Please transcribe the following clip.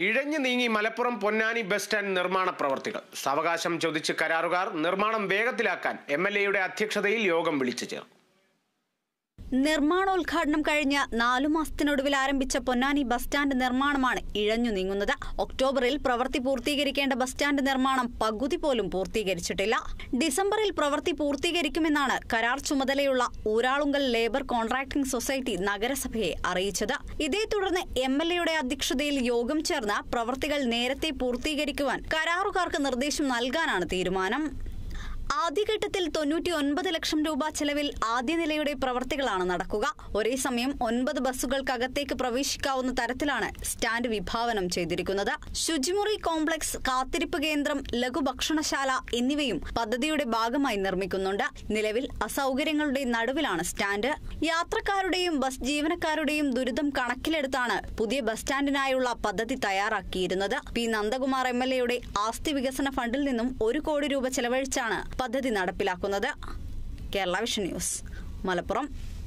ഇഴഞ്ഞു നീങ്ങി Malappuram Ponnani bus stand നിർമ്മാണ പ്രവർത്തികൾ സാവകാശം ചോദിച്ച് കരാറുകാർ നിർമ്മാണം വേഗത്തിലാക്കാൻ എം എൽ എയുടെ അധ്യക്ഷതയിൽ യോഗം വിളിച്ചു ചേർന്നു നിർമ്മാണോദ്ഘാടനം കഴിഞ്ഞ് നാലു മാസത്തിനൊടുവിൽ ആരംഭിച്ച പൊന്നാനി ബസ് സ്റ്റാൻഡ് നിർമ്മാണമാണ് ഇഴഞ്ഞു നീങ്ങുന്നത് ഒക്ടോബറിൽ പ്രവൃത്തി പൂർത്തീകരിക്കേണ്ട ബസ് സ്റ്റാൻഡ് നിർമ്മാണം പകുതി പോലും പൂർത്തീകരിച്ചിട്ടില്ല ഡിസംബറിൽ പ്രവൃത്തി പൂർത്തീകരിക്കുമെന്നാണ് കരാർ ചുമതലയുള്ള ഊരാളുങ്കൽ ലേബർ കോൺട്രാക്ടിംഗ് സൊസൈറ്റി നഗരസഭയെ അറിയിച്ചത് ഇതേ തുടർന്ന് എം എൽ എയുടെ അധ്യക്ഷതയിൽ യോഗം ചേർന്ന് പ്രവൃത്തികൾ നേരത്തെ പൂർത്തീകരിക്കുവാൻ കരാറുകാർക്ക് നിർദ്ദേശം നൽകാനാണ് തീരുമാനം ആദ്യഘട്ടത്തിൽ തൊണ്ണൂറ്റി ഒൻപത് ലക്ഷം രൂപ ചെലവിൽ ആദ്യ നിലയുടെ പ്രവർത്തികളാണ് നടക്കുക ഒരേ സമയം ഒൻപത് ബസ്സുകൾക്കകത്തേക്ക് പ്രവേശിക്കാവുന്ന തരത്തിലാണ് സ്റ്റാൻഡ് വിഭാവനം ചെയ്തിരിക്കുന്നത് ശുചിമുറി കോംപ്ലക്സ് കാത്തിരിപ്പ് കേന്ദ്രം ലഘുഭക്ഷണശാല എന്നിവയും പദ്ധതിയുടെ ഭാഗമായി നിർമ്മിക്കുന്നുണ്ട് നിലവിൽ അസൗകര്യങ്ങളുടെ നടുവിലാണ് സ്റ്റാൻഡ് യാത്രക്കാരുടെയും ബസ് ജീവനക്കാരുടെയും ദുരിതം കണക്കിലെടുത്താണ് പുതിയ ബസ് സ്റ്റാൻഡിനായുള്ള പദ്ധതി തയ്യാറാക്കിയിരുന്നത് പി നന്ദകുമാർ എം എൽ എയുടെ ആസ്തി വികസന ഫണ്ടിൽ നിന്നും ഒരു കോടി രൂപ ചെലവഴിച്ചാണ് പദ്ധതി നടപ്പിലാക്കുന്നത് കേരള വിഷൻ ന്യൂസ് മലപ്പുറം